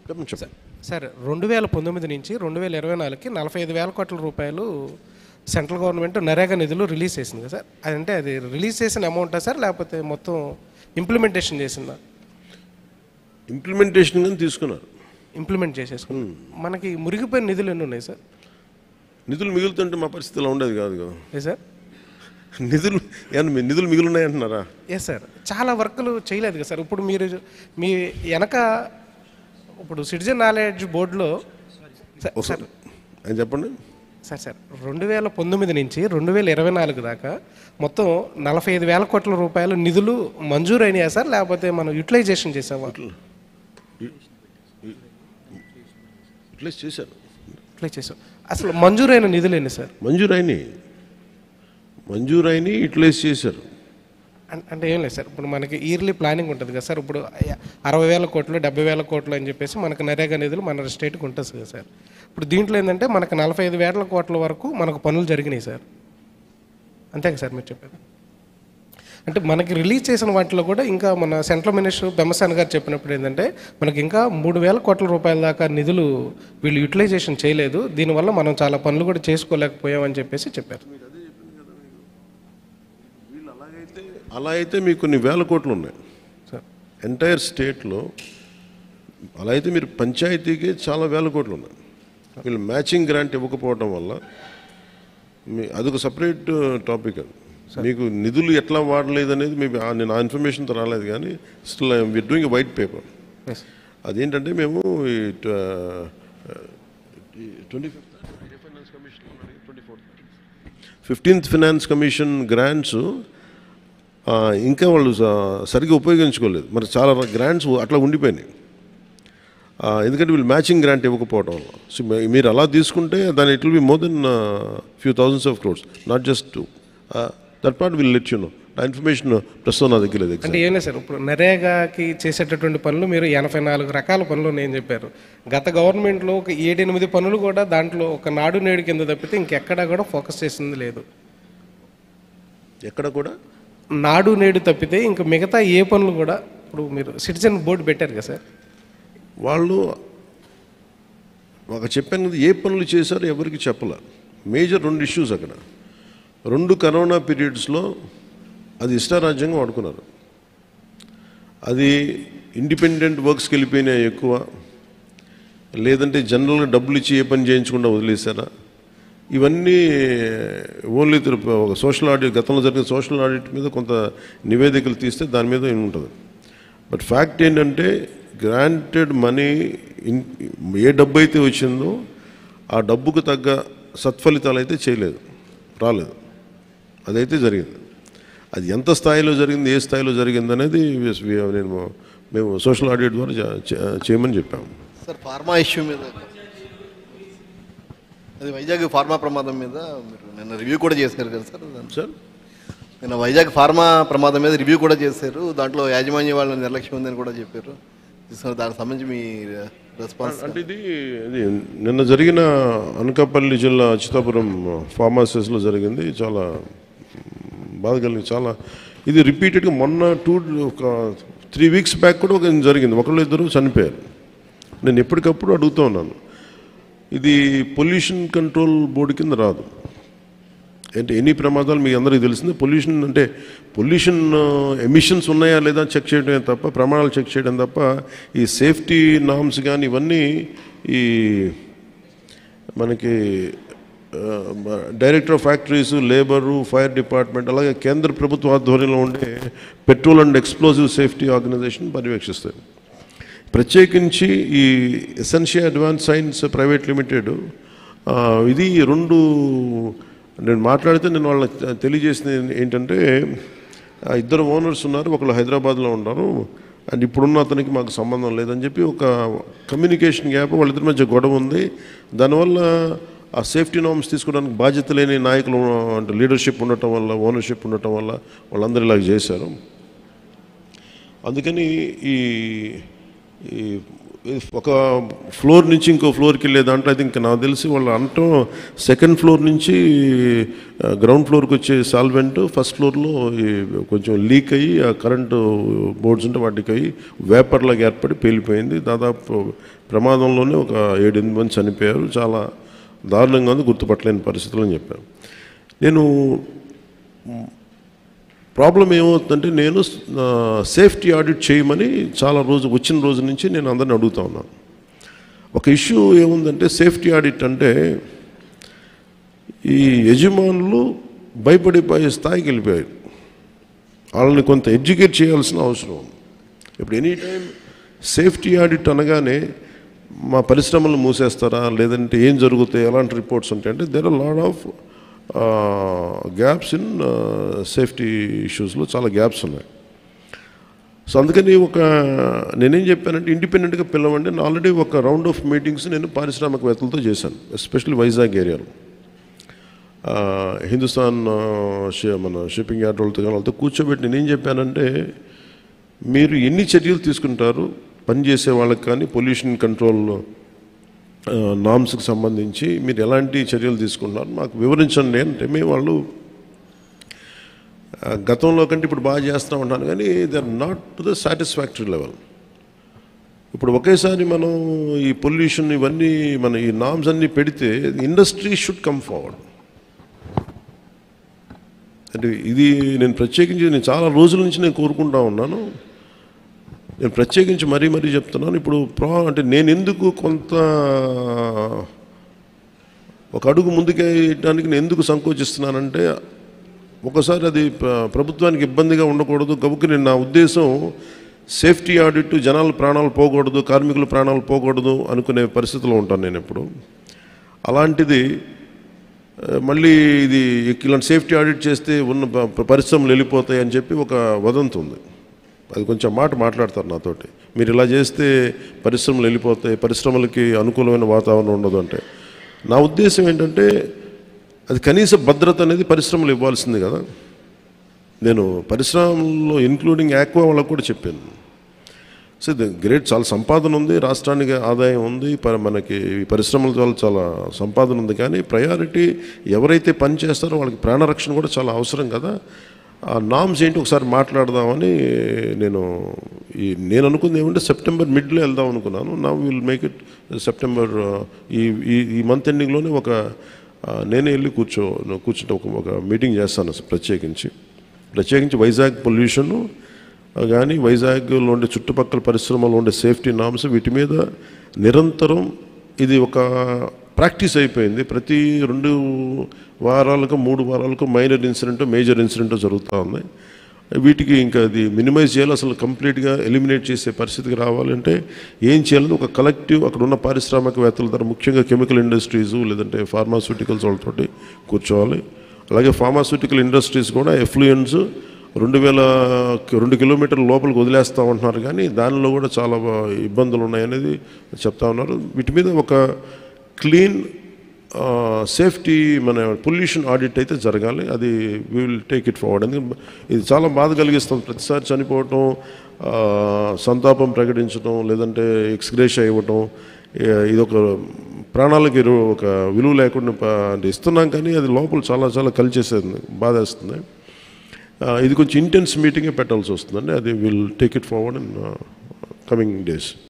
చెప్పండి చెప్పండి సార్ రెండు వేల పంతొమ్మిది నుంచి రెండు వేల ఇరవై నాలుగుకి నలభై ఐదు వేల కోట్ల రూపాయలు సెంట్రల్ గవర్నమెంట్ నరేగా నిధులు రిలీజ్ చేసింది కదా సార్ అదంటే అది రిలీజ్ చేసిన అమౌంటా సార్ లేకపోతే మొత్తం ఇంప్లిమెంటేషన్ చేసిందా ఇంప్లిమెంటేషన్ కానీ తీసుకున్నారు ఇంప్లిమెంట్ చేసేసుకుని మనకి మురిగిపోయిన నిధులు ఎన్ని ఉన్నాయి సార్ నిధులు మిగులుతుంటే మా పరిస్థితి ఇలా ఉండేది కాదు కదా ఏ సార్ నిధులు ఏమన్నా మీ నిధులు మిగులున్నాయంటున్నారా ఎస్ సార్ చాలా వర్కులు చేయలేదు కదా సార్ ఇప్పుడు మీరు మీ వెనక ఇప్పుడు సిటిజన్ నాలెడ్జ్ బోర్డులో సార్ ఒకసారి ఆయన చెప్పండి సార్ సార్ రెండు వేల పంతొమ్మిది నుంచి రెండు వేల ఇరవై నాలుగు దాకా మొత్తం నలభై ఐదు వేల కోట్ల రూపాయలు నిధులు మంజూరు అయినాయా సార్ లేకపోతే మనం యూటిలైజేషన్ చేసామా ఇట్లా చేశారు యూటిలైజ్ చేసాం అసలు మంజూరైన నిధులు ఎన్ని సార్ మంజూరైని మంజూరైని యూటిలైజ్ చేశారు అన్- అంటే ఏం లేదు సార్ ఇప్పుడు మనకి ఇయర్లీ ప్లానింగ్ ఉంటుంది కదా సార్ ఇప్పుడు అ- అరవై వేల కోట్లు డెబ్బై వేల కోట్లు అని చెప్పేసి మనకు నరేగా నిధులు మన స్టేట్కి ఉంటుంది కదా సార్ ఇప్పుడు దీంట్లో ఏంటంటే మనకు నలభై ఐదు వేల కోట్ల వరకు మనకు పనులు జరిగినాయి సార్ అంతే కదా సార్ మీరు చెప్పేది అంటే మనకి రిలీజ్ చేసిన వాటిలో కూడా ఇంకా మన సెంట్రల్ మినిస్టర్ బెమ్మసాన్ గారు చెప్పినప్పుడు ఏంటంటే మనకి ఇంకా మూడు వేల కోట్ల రూపాయల దాకా నిధులు వీళ్ళు యూటిలైజేషన్ చేయలేదు దీనివల్ల మనం చాలా పనులు కూడా చేసుకోలేకపోయామని చెప్పేసి చెప్పారు అలా అయితే మీకు కొన్ని వేల కోట్లు ఉన్నాయి సార్ ఎంటైర్ స్టేట్లో అలా అయితే మీరు పంచాయతీకి చాలా వేల కోట్లు ఉన్నాయి వీళ్ళు మ్యాచింగ్ గ్రాంట్ ఇవ్వకపోవడం వల్ల మీ అదొక సపరేట్ టాపిక్ అది మీకు నిధులు ఎట్లా వాడలేదు అనేది మీ ఆ- నేను ఆ ఇన్ఫర్మేషన్తో రాలేదు కానీ still we're doing white paper yes అదేంటంటే మేము twenty fifteenth finance commission grants ఇంకా వాళ్ళు స- సరిగ్గా ఉపయోగించుకోలేదు మరి చాలా గ్రాంట్స్ అట్లా ఉండిపోయినాయి ఆ, ఎందుకంటే వీళ్ళు మ్యాచింగ్ గ్రాంట్ ఇవ్వకపోవడం వల్ల సో మీ- మీరు అలా తీసుకుంటే దాని it will be more than few thousands of crores not just that part will let you know ఆ ఇన్ఫర్మేషన్ ప్రస్తుతం నా దగ్గర లేదు exact. అంటే ఏం లేదు సార్ ఇప్పుడు నరేగాకి చేసేటటువంటి పనులు మీరు ఎనభై నాలుగు రకాల పనులు నేను చెప్పారు గత గవర్నమెంట్లో ఒక ఏడెనిమిది పనులు కూడా దాంట్లో ఒక నాడు నేడు కింద తప్పితే ఇంకెక్కడా కూడా ఫోకస్ చేసింది లేదు ఎక్కడ కూడా నాడు నేడు తప్పితే ఇంకా మిగతా ఏ పనులు కూడా ఇప్పుడు మీరు సిటిజన్ బోర్డు పెట్టారు కదా సార్ వాళ్ళు ఒక చెప్పాను కదా ఏ పనులు చేశారో ఎవరికి చెప్పాల మేజర్ రెండు ఇష్యూస్ అక్కడ రెండు కరోనా పీరియడ్స్లో అది ఇష్టారాజ్యంగా వాడుకున్నారు అది ఇండిపెండెంట్ వర్క్స్కి వెళ్ళిపోయినాయి ఎక్కువ లేదంటే జనరల్గా డబ్బులు ఇచ్చి ఏ పని చేయించకుండా వదిలేశారా ఇవన్నీ ఓన్లీ తిరు- ఒక సోషల్ ఆడిట్ గతంలో జరిగిన సోషల్ ఆడిట్ మీద కొంత నివేదికలు తీస్తే దాని మీద ఉంటుంది బట్ ఫ్యాక్ట్ ఏంటంటే గ్రాంటెడ్ మనీ ఇన్ ఏ డబ్బు అయితే వచ్చిందో ఆ డబ్బుకు తగ్గ సత్ఫలితాలు అయితే చేయలేదు రాలేదు అదైతే జరిగింది అది ఎంత స్థాయిలో జరిగింది ఏ స్థాయిలో జరిగింది అనేది we- we- నేను మేము సోషల్ ఆడిట్ ద్వారా చే- చే- చేయమని చెప్పాము సార్ ఫార్మా ఇష్యూ మీద అది వైజాగ్ ఫార్మా ప్రమాదం మీద మీరు నిన్న రివ్యూ కూడా చేశారు కదా సార్ దాన్ని. సార్ నిన్న వైజాగ్ ఫార్మా ప్రమాదం మీద రివ్యూ కూడా చేశారు దాంట్లో యాజమాన్య వాళ్ళ నిర్లక్ష్యం ఉందని కూడా చెప్పారు సో దానికి సంబంధించి మీ రెస్పాన్స్ అంటే ఇది ఇది నిన్న జరిగిన అనకాపల్లి జిల్లా అచ్యుతాపురం ఫార్మాసిస్లో జరిగింది చాలా బాధ కలిగింది చాలా ఇది రిపీటెడ్గా మొన్న టూ ఒక త్రీ వీక్స్ బ్యాక్ కూడా ఒక జరిగింది ఒకళ్ళు ఇద్దరు చనిపోయారు నేను ఎప్పటికప్పుడు అడుగుతూ ఉన్నాను ఇది పొల్యూషన్ కంట్రోల్ బోర్డు కింద రాదు అంటే ఎన్ని ప్రమాదాలు మీకు అందరికీ తెలిసిందే పొల్యూషన్ అంటే పొల్యూషన్ ఎమిషన్స్ ఉన్నాయా లేదా చెక్ చేయడమే తప్ప ప్రమాణాలు చెక్ చేయడం తప్ప ఈ సేఫ్టీ నామ్స్ కానీ ఇవన్నీ ఈ మనకి director of factories labour fire department అలాగే కేంద్ర ప్రభుత్వ ఆధ్వర్యంలో ఉండే petrol and explosive safety organisation పర్యవేక్షిస్తాయి ప్రత్యేకించి ఈ Essentia advance science private limited ఆ, ఇది రెండు నేను మాట్లాడితే నేను వాళ్ళకి తెలియజేసింది ఏంటంటే ఆ ఇద్దరు ఓనర్స్ ఉన్నారు ఒకళ్ళు హైదరాబాద్లో ఉన్నారు అండ్ ఇప్పుడున్న అతనికి మాకు సంబంధం లేదని చెప్పి ఒక కమ్యూనికేషన్ గ్యాప్ వాళ్ళిద్దరి మధ్య గొడవ ఉంది దానివల్ల ఆ సేఫ్టీ నామ్స్ తీసుకోవడానికి బాధ్యత లేని నాయకులు అంటే లీడర్షిప్ ఉండటం వల్ల ఓనర్షిప్ ఉండటం వల్ల వాళ్ళందరూ ఇలాగ చేశారు అందుకని ఈ ఈ ఒక ఫ్లోర్ నుంచి ఇంకో ఫ్లోర్కి వెళ్ళే దాంట్లో అయితే ఇంకా నాకు తెలిసి వాళ్ళు అనటం సెకండ్ ఫ్లోర్ నుంచి గ్రౌండ్ ఫ్లోర్కి వచ్చే సాల్వెంట్ ఫస్ట్ ఫ్లోర్లో ఈ కొంచెం లీక్ అయ్యి ఆ కరెంటు బోర్డ్స్ ఉంటే వాటికి అయ్యి వేపర్ లాగా ఏర్పడి పేలిపోయింది దాదాపు ప్రమాదంలోనే ఒక ఏడెనిమిది మంది చనిపోయారు చాలా దారుణంగా ఉంది గుర్తుపట్టలేని పరిస్థితులు అని చెప్పాను నేను ప్రాబ్లం ఏమవుతుందంటే నేను సేఫ్టీ ఆడిట్ చేయమని చాలా రోజు వచ్చిన రోజు నుంచి నేను అందరిని అడుగుతా ఉన్నాను ఒక ఇష్యూ ఏముందంటే సేఫ్టీ ఆడిట్ అంటే ఈ యజమానులు భయపడిపోయే స్థాయికి వెళ్ళిపోయారు వాళ్ళని కొంత ఎడ్యుకేట్ చేయాల్సిన అవసరం ఉంది ఇప్పుడు ఎనీ టైం సేఫ్టీ ఆడిట్ అనగానే మా పరిశ్రమలు మూసేస్తారా లేదంటే ఏం జరుగుతాయి ఎలాంటి రిపోర్ట్స్ ఉంటాయి అంటే there are lot of gaps in safety ఇష్యూస్లో చాలా గ్యాప్స్ ఉన్నాయి సో అందుకని ఒక నేనేం చెప్పానంటే ఇండిపెండెంట్గా పిలవండి నేను ఆల్రెడీ ఒక రౌండ్ ఆఫ్ మీటింగ్స్ నేను పారిశ్రామికవేత్తలతో చేశాను ఎస్పెషల్లీ వైజాగ్ ఏరియాలో ఆ, హిందుస్థాన్ ఆ, షి- మన షిప్పింగ్ యార్డ్ వాళ్ళతో కానీ వాళ్ళతో కూర్చోబెట్టి నేనేం చెప్పానంటే మీరు ఎన్ని చర్యలు తీసుకుంటారు పనిచేసే వాళ్ళకి కానీ పొల్యూషన్ కంట్రోల్ నామ్స్కి సంబంధించి మీరు ఎలాంటి చర్యలు తీసుకుంటున్నారు మాకు వివరించండి అంటే మేము వాళ్ళు ఆ, గతంలో కంటే ఇప్పుడు బాగా చేస్తూ ఉంటాను కానీ they are not to the satisfactory level ఇప్పుడు ఒకేసారి మనం ఈ పొల్యూషన్ ఇవన్నీ మన ఈ నామ్స్ అన్నీ పెడితే ఇండస్ట్రీ షుడ్ కమ్ ఫార్వర్డ్ అంటే ఇది నేను ప్రత్యేకించి నేను చాలా రోజుల నుంచి నేను కోరుకుంటా ఉన్నాను నేను ప్రత్యేకించి మరీ మరీ చెప్తున్నాను ఇప్పుడు ప్రా అంటే నేను ఎందుకు కొంత ఒక అడుగు ముందుకేయడానికి నేను ఎందుకు సంకోచిస్తున్నానంటే ఒకసారి అది ప్ర- ప్రభుత్వానికి ఇబ్బందిగా ఉండకూడదు గబుక్కి నేను నా ఉద్దేశం సేఫ్టీ ఆడిట్ జనాల ప్రాణాలు పోకూడదు కార్మికుల ప్రాణాలు పోకూడదు అనుకునే పరిస్థితిలో ఉంటాను నేను ఇప్పుడు అలాంటిది ఆ, మళ్ళీ ఇది ఇలాంటి సేఫ్టీ ఆడిట్ చేస్తే ఉన్న ప- పరిశ్రమలు వెళ్ళిపోతాయి అని చెప్పి ఒక వదంతి ఉంది అది కొంచెం మాట మాట్లాడతారు నాతోటి మీరు ఇలా చేస్తే పరిశ్రమలు వెళ్ళిపోతాయి పరిశ్రమలకి అనుకూలమైన వాతావరణం ఉండదు అంటే నా ఉద్దేశం ఏంటంటే అది కనీస భద్రత అనేది పరిశ్రమలు ఇవ్వాల్సింది కదా నేను పరిశ్రమల్లో ఇన్క్లూడింగ్ యాక్వా వాళ్ళకు కూడా చెప్పాను సో ఇది గ్రేట్ చాలా సంపాదన ఉంది రాష్ట్రానికి ఆదాయం ఉంది ప- మనకి ఈ పరిశ్రమల వల్ల చాలా సంపాదన ఉంది కానీ ప్రయారిటీ ఎవరైతే పని చేస్తారో వాళ్ళకి ప్రాణరక్షణ కూడా చాలా అవసరం కదా ఆ నామ్స్ ఏంటి ఒకసారి మాట్లాడదామని నేను ఈ నేను అనుకుంది ఏమంటే సెప్టెంబర్ మిడ్లో వెళ్దాం అనుకున్నాను నా విల్ మేక్ ఇట్ సెప్టెంబర్ ఈ ఈ ఈ మంత్ ఎండింగ్లోనే ఒక ఆ, నేనే వెళ్ళి కూర్చో కూర్చుంటే ఒక ఒక మీటింగ్ చేస్తాను ప్రత్యేకించి ప్రత్యేకించి వైజాగ్ పొల్యూషన్ కానీ వైజాగ్లో ఉండే చుట్టుపక్కల పరిశ్రమలో ఉండే సేఫ్టీ నామ్స్ వీటి మీద నిరంతరం ఇది ఒక ప్రాక్టీస్ అయిపోయింది ప్రతి రెండు వారాలకు మూడు వారాలకు మైనర్ ఇన్సిడెంట్ మేజర్ ఇన్సిడెంట్ జరుగుతూ ఉంది వీటికి ఇంకా అది మినిమైజ్ చేయాలి అసలు కంప్లీట్గా ఎలిమినేట్ చేసే పరిస్థితికి రావాలంటే ఏం చేయాలని ఒక కలెక్టివ్ అక్కడ ఉన్న పారిశ్రామికవేత్తల ద్వారా ముఖ్యంగా కెమికల్ ఇండస్ట్రీస్ లేదంటే ఫార్మాస్యూటికల్స్ వాళ్ళతోటి కూర్చోవాలి అలాగే ఫార్మాస్యూటికల్ ఇండస్ట్రీస్ కూడా ఎఫ్లూయెన్స్ రెండు వేల రెండు కిలోమీటర్ల లోపలికి వదిలేస్తా ఉంటున్నారు కానీ దానిలో కూడా చాలా ఇబ్బందులు ఉన్నాయనేది చెప్తా ఉన్నారు వీటి మీద ఒక క్లీన్ సేఫ్టీ మన పొల్యూషన్ ఆడిట్ అయితే జరగాలి అది we will take it forward ఎందుకంటే ఇది చాలా బాధ కలిగిస్తుంది ప్రతిసారి చనిపోవటం ఆ, సంతాపం ప్రకటించడం లేదంటే ఎక్స్గ్రేష్ ఇవ్వటం ఏ- ఇది ఒక ప్రాణాలకి ఇరు- ఒక విలువ లేకుండా ప- అంటే ఇస్తున్నాం కానీ అది లోపల చాలా చాలా కలిచేసేది బాధేస్తుంది ఆ, ఇది కొంచెం ఇంటెన్స్ మీటింగే పెట్టాల్సి వస్తుందండి అది will take it forward in coming days